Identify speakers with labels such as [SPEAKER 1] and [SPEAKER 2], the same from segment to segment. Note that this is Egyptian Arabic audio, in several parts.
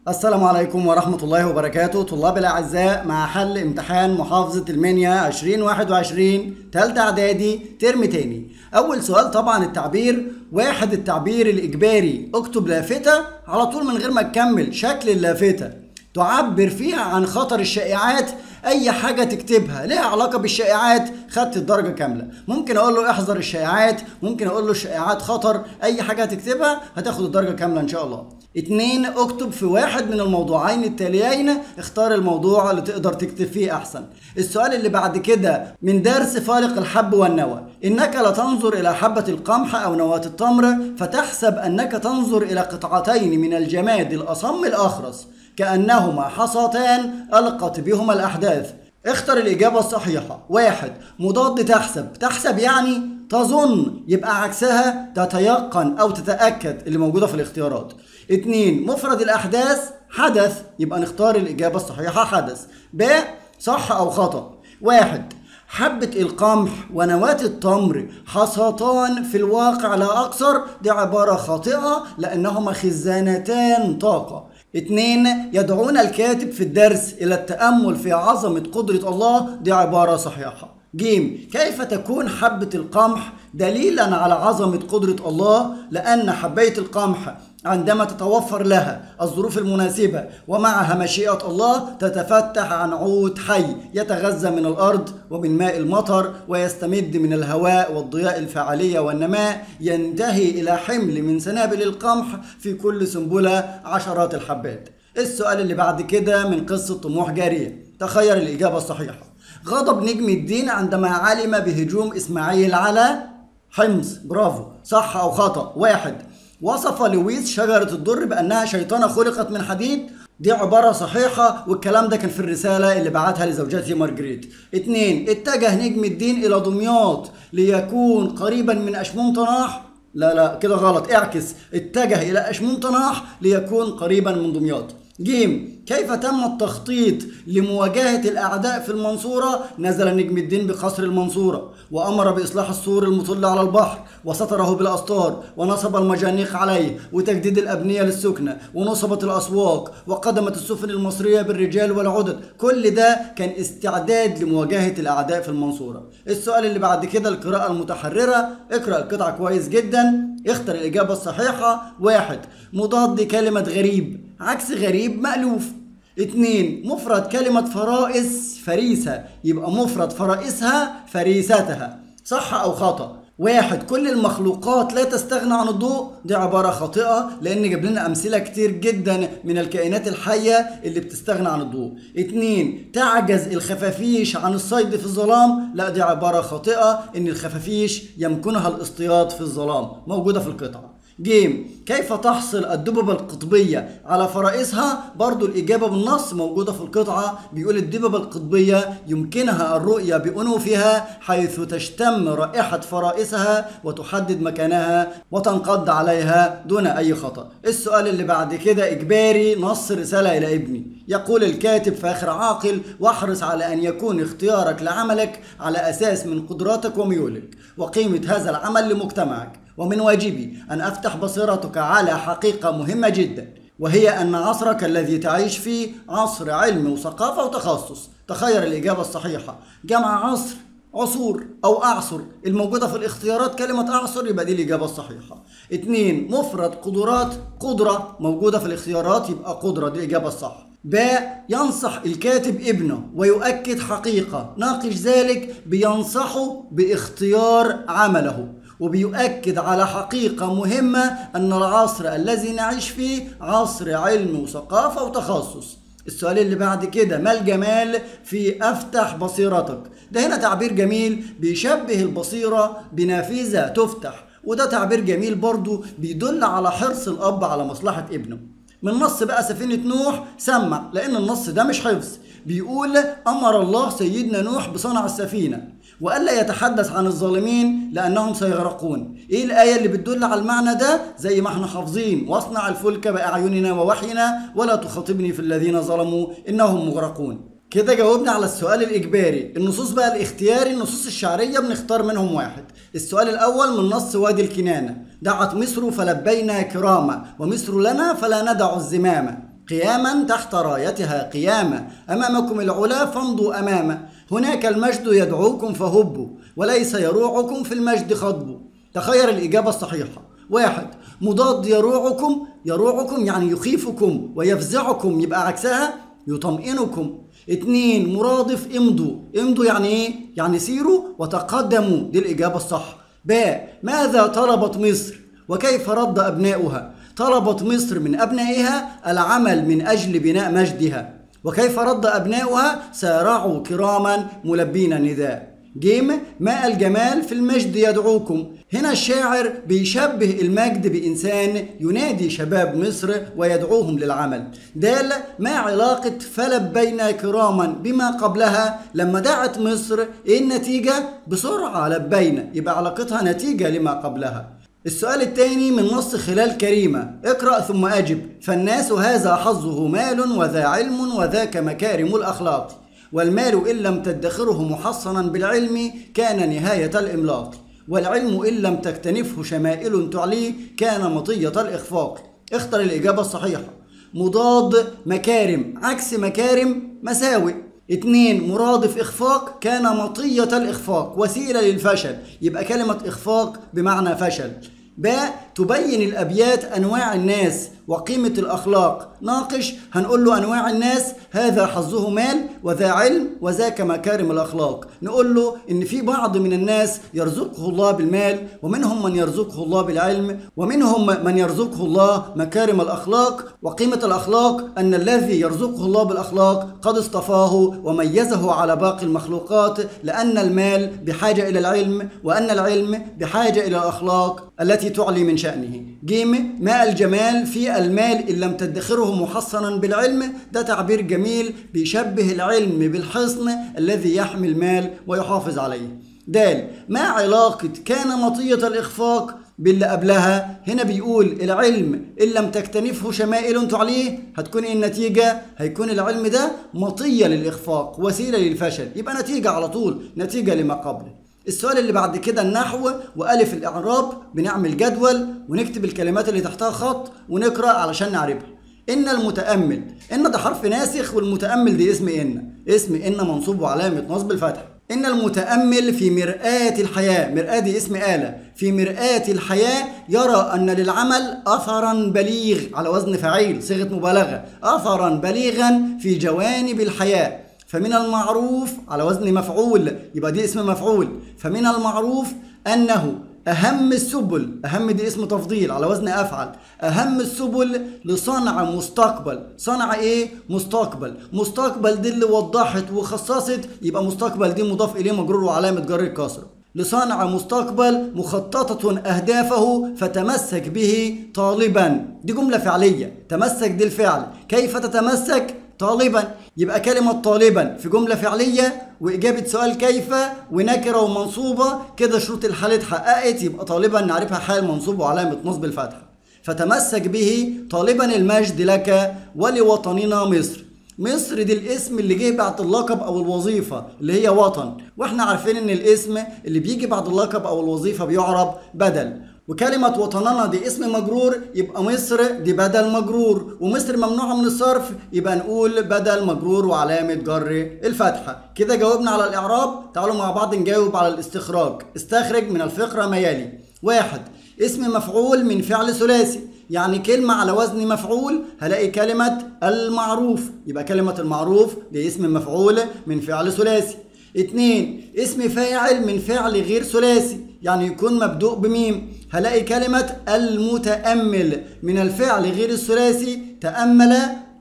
[SPEAKER 1] السلام عليكم ورحمة الله وبركاته طلاب الأعزاء مع حل امتحان محافظة المنيا 2021 تالتة إعدادي ترم تاني أول سؤال طبعا التعبير واحد التعبير الإجباري اكتب لافتة على طول من غير ما تكمل شكل اللافتة تعبر فيها عن خطر الشائعات اي حاجه تكتبها ليها علاقه بالشائعات خدت الدرجه كامله ممكن اقول له احذر الشائعات ممكن اقول له الشائعات خطر اي حاجه هتكتبها هتاخد الدرجه كامله ان شاء الله اتنين اكتب في واحد من الموضوعين التاليين اختار الموضوع اللي تقدر تكتب فيه احسن السؤال اللي بعد كده من درس فالق الحب والنوى انك لا تنظر الى حبة القمح او نواة التمر فتحسب انك تنظر الى قطعتين من الجماد الاصم الاخرس كأنهما حصتان ألقت بهما الأحداث اختر الإجابة الصحيحة واحد مضاد تحسب تحسب يعني تظن يبقى عكسها تتيقن أو تتأكد اللي موجودة في الاختيارات اتنين مفرد الأحداث حدث يبقى نختار الإجابة الصحيحة حدث ب صح أو خطأ واحد حبة القمح ونواة التمر حصتان في الواقع لا أكثر دي عبارة خاطئة لأنهما خزانتان طاقة اتنين يدعون الكاتب في الدرس إلى التأمل في عظمة قدرة الله دي عبارة صحيحة جيم كيف تكون حبة القمح دليلا على عظمة قدرة الله لأن حباية القمح عندما تتوفر لها الظروف المناسبة ومعها مشيئة الله تتفتح عن عود حي يتغذى من الأرض ومن ماء المطر ويستمد من الهواء والضياء الفعالية والنماء ينتهي إلى حمل من سنابل القمح في كل سنبلة عشرات الحبات السؤال اللي بعد كده من قصة طموح جارية تخير الإجابة الصحيحة غضب نجم الدين عندما علم بهجوم إسماعيل على حمص برافو صح أو خطأ واحد وصف لويس شجرة الدر بأنها شيطانة خلقت من حديد دي عبارة صحيحة والكلام ده كان في الرسالة اللي بعتها لزوجته مارجريت اتنين اتجه نجم الدين إلى دمياط ليكون قريبا من أشمون طناح لا لا كده غلط اعكس اتجه إلى أشمون طناح ليكون قريبا من دمياط جيم كيف تم التخطيط لمواجهة الأعداء في المنصورة نزل نجم الدين بقصر المنصورة وأمر بإصلاح السور المطل على البحر وستره بالأسطار ونصب المجانيق عليه وتجديد الأبنية للسكنة ونصبت الأسواق وقدمت السفن المصرية بالرجال والعدد كل ده كان استعداد لمواجهة الأعداء في المنصورة السؤال اللي بعد كده القراءة المتحررة اقرأ القطعة كويس جدا اختر الإجابة الصحيحة واحد مضاد كلمة غريب عكس غريب مألوف اتنين مفرد كلمة فرائس فريسة يبقى مفرد فرائسها فريستها صح أو خطأ واحد كل المخلوقات لا تستغنى عن الضوء دي عبارة خاطئة لأن جاب لنا أمثلة كتير جدا من الكائنات الحية اللي بتستغنى عن الضوء اتنين تعجز الخفافيش عن الصيد في الظلام لا دي عبارة خاطئة إن الخفافيش يمكنها الاصطياد في الظلام موجودة في القطعة جيم كيف تحصل الدببة القطبية على فرائسها برضو الإجابة بالنص موجودة في القطعة بيقول الدببة القطبية يمكنها الرؤية بأنوفها حيث تشتم رائحة فرائسها وتحدد مكانها وتنقض عليها دون أي خطأ السؤال اللي بعد كده إجباري نص رسالة إلى ابني يقول الكاتب فاخر عاقل واحرص على أن يكون اختيارك لعملك على أساس من قدراتك وميولك وقيمة هذا العمل لمجتمعك ومن واجبي أن أفتح بصيرتك على حقيقة مهمة جدا وهي أن عصرك الذي تعيش فيه عصر علم وثقافة وتخصص تخير الإجابة الصحيحة جمع عصر عصور أو أعصر الموجودة في الاختيارات كلمة أعصر يبقى دي الإجابة الصحيحة اتنين مفرد قدرات قدرة موجودة في الاختيارات يبقى قدرة دي الإجابة الصح باء ينصح الكاتب ابنه ويؤكد حقيقة ناقش ذلك بينصحه باختيار عمله وبيؤكد على حقيقة مهمة أن العصر الذي نعيش فيه عصر علم وثقافة وتخصص السؤال اللي بعد كده ما الجمال في افتح بصيرتك ده هنا تعبير جميل بيشبه البصيرة بنافذة تفتح وده تعبير جميل برضو بيدل على حرص الأب على مصلحة ابنه من نص بقى سفينة نوح سمع لأن النص ده مش حفظ بيقول أمر الله سيدنا نوح بصنع السفينة وألا يتحدث عن الظالمين لأنهم سيغرقون إيه الآية اللي بتدل على المعنى ده زي ما احنا حافظين واصنع الفلك بأعيننا ووحينا ولا تخاطبني في الذين ظلموا إنهم مغرقون كده جاوبنا على السؤال الإجباري النصوص بقى الاختياري النصوص الشعرية بنختار منهم واحد السؤال الأول من نص وادي الكنانة دعت مصر فلبينا كراما ومصر لنا فلا ندع الزمامة قياما تحت رايتها قيامة أمامكم العلا فامضوا أمامه هناك المجد يدعوكم فهبوا وليس يروعكم في المجد خطبوا تخير الإجابة الصحيحة واحد مضاد يروعكم يروعكم يعني يخيفكم ويفزعكم يبقى عكسها يطمئنكم اتنين مرادف امضوا امضوا يعني ايه يعني سيروا وتقدموا دي الإجابة الصح باء ماذا طلبت مصر وكيف رد أبناؤها طلبت مصر من أبنائها العمل من أجل بناء مجدها وكيف رد أبناؤها سارعوا كراما ملبين النداء جيم ماء الجمال في المجد يدعوكم هنا الشاعر بيشبه المجد بإنسان ينادي شباب مصر ويدعوهم للعمل دال ما علاقة فلبينا كراما بما قبلها لما دعت مصر إيه النتيجة بسرعة لبينا يبقى علاقتها نتيجة لما قبلها السؤال الثاني من نص خلال كريمة اقرأ ثم أجب فالناس هذا حظه مال وذا علم وذاك مكارم الأخلاق والمال إن لم تدخره محصنا بالعلم كان نهاية الإملاق والعلم إن لم تكتنفه شمائل تعليه كان مطية الإخفاق اختر الإجابة الصحيحة مضاد مكارم عكس مكارم مساوئ اتنين مرادف إخفاق كان مطية الإخفاق وسيلة للفشل يبقى كلمة إخفاق بمعنى فشل باء تبين الأبيات أنواع الناس وقيمة الأخلاق ناقش هنقول له أنواع الناس هذا حظه مال وذا علم وذاك مكارم الأخلاق نقول له إن في بعض من الناس يرزقه الله بالمال ومنهم من يرزقه الله بالعلم ومنهم من يرزقه الله مكارم الأخلاق وقيمة الأخلاق أن الذي يرزقه الله بالأخلاق قد اصطفاه وميزه على باقي المخلوقات لأن المال بحاجة إلى العلم وأن العلم بحاجة إلى الأخلاق التي تعلي من شأنه جيم ماء الجمال في المال إن لم تدخره محصنا بالعلم ده تعبير جميل بيشبه العلم بالحصن الذي يحمي المال ويحافظ عليه دال ما علاقة كان مطية الإخفاق باللي قبلها هنا بيقول العلم إن لم تكتنفه شمائل تعليه هتكون إيه النتيجة هيكون العلم ده مطية للإخفاق وسيلة للفشل يبقى نتيجة على طول نتيجة لما قبله السؤال اللي بعد كده النحو وألف الإعراب بنعمل جدول ونكتب الكلمات اللي تحتها خط ونقرأ علشان نعرفها إن المتأمل إن ده حرف ناسخ والمتأمل دي اسم إن اسم إن منصوب وعلامة نصب الفتح إن المتأمل في مرآة الحياة مرآة دي اسم آلة في مرآة الحياة يرى أن للعمل أثرا بليغ على وزن فعيل صيغة مبالغة أثرا بليغا في جوانب الحياة فمن المعروف على وزن مفعول يبقى دي اسم مفعول فمن المعروف أنه أهم السبل أهم دي اسم تفضيل على وزن أفعل أهم السبل لصنع مستقبل صنع إيه؟ مستقبل مستقبل دي اللي وضحت وخصصت يبقى مستقبل دي مضاف إليه مجرور وعلامة جر الكسر لصنع مستقبل مخططة أهدافه فتمسك به طالبا دي جملة فعلية تمسك دي الفعل كيف تتمسك طالبا يبقى كلمة طالبا في جملة فعلية وإجابة سؤال كيف ونكرة ومنصوبة كده شروط الحال اتحققت يبقى طالبا نعرفها حال منصوب وعلامة نصب الفتحة فتمسك به طالبا المجد لك ولوطننا مصر مصر دي الاسم اللي جه بعد اللقب او الوظيفه اللي هي وطن واحنا عارفين ان الاسم اللي بيجي بعد اللقب او الوظيفه بيعرب بدل وكلمة وطننا دي اسم مجرور يبقى مصر دي بدل مجرور ومصر ممنوعة من الصرف يبقى نقول بدل مجرور وعلامة جر الفتحة كده جاوبنا على الإعراب تعالوا مع بعض نجاوب على الاستخراج استخرج من الفقرة ما يلي واحد اسم مفعول من فعل ثلاثي يعني كلمة على وزن مفعول هلاقي كلمة المعروف يبقى كلمة المعروف دي اسم مفعول من فعل ثلاثي اتنين اسم فاعل من فعل غير ثلاثي يعني يكون مبدوء بميم هلاقي كلمة المتأمل من الفعل غير الثلاثي تأمل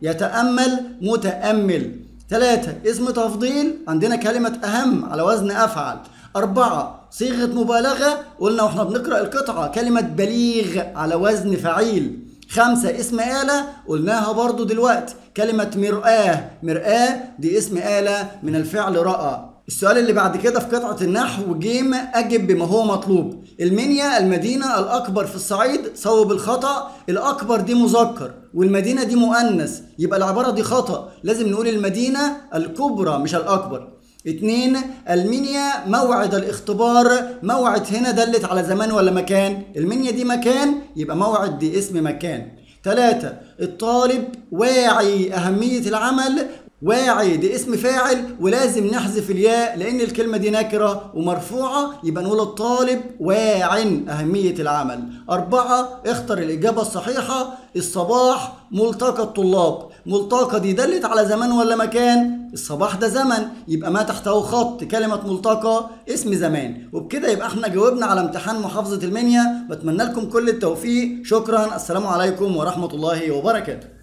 [SPEAKER 1] يتأمل متأمل ثلاثة اسم تفضيل عندنا كلمة أهم على وزن أفعل أربعة صيغة مبالغة قلنا واحنا بنقرأ القطعة كلمة بليغ على وزن فعيل خمسة اسم آلة قلناها برضو دلوقتي كلمة مرآة مرآة دي اسم آلة من الفعل رأى السؤال اللي بعد كده في قطعة النحو جيم أجب بما هو مطلوب المنيا المدينة الأكبر في الصعيد صوب الخطأ الأكبر دي مذكر والمدينة دي مؤنث يبقى العبارة دي خطأ لازم نقول المدينة الكبرى مش الأكبر اتنين المنيا موعد الاختبار موعد هنا دلت على زمان ولا مكان المنيا دي مكان يبقى موعد دي اسم مكان ثلاثة الطالب واعي أهمية العمل واعي دي اسم فاعل ولازم نحذف الياء لأن الكلمة دي نكرة ومرفوعة يبقى نقول الطالب واع أهمية العمل أربعة اختر الإجابة الصحيحة الصباح ملتقى الطلاب ملتقى دي دلت على زمان ولا مكان الصباح ده زمن يبقى ما تحته خط كلمة ملتقى اسم زمان وبكده يبقى احنا جاوبنا على امتحان محافظة المنيا بتمنى لكم كل التوفيق شكرا السلام عليكم ورحمة الله وبركاته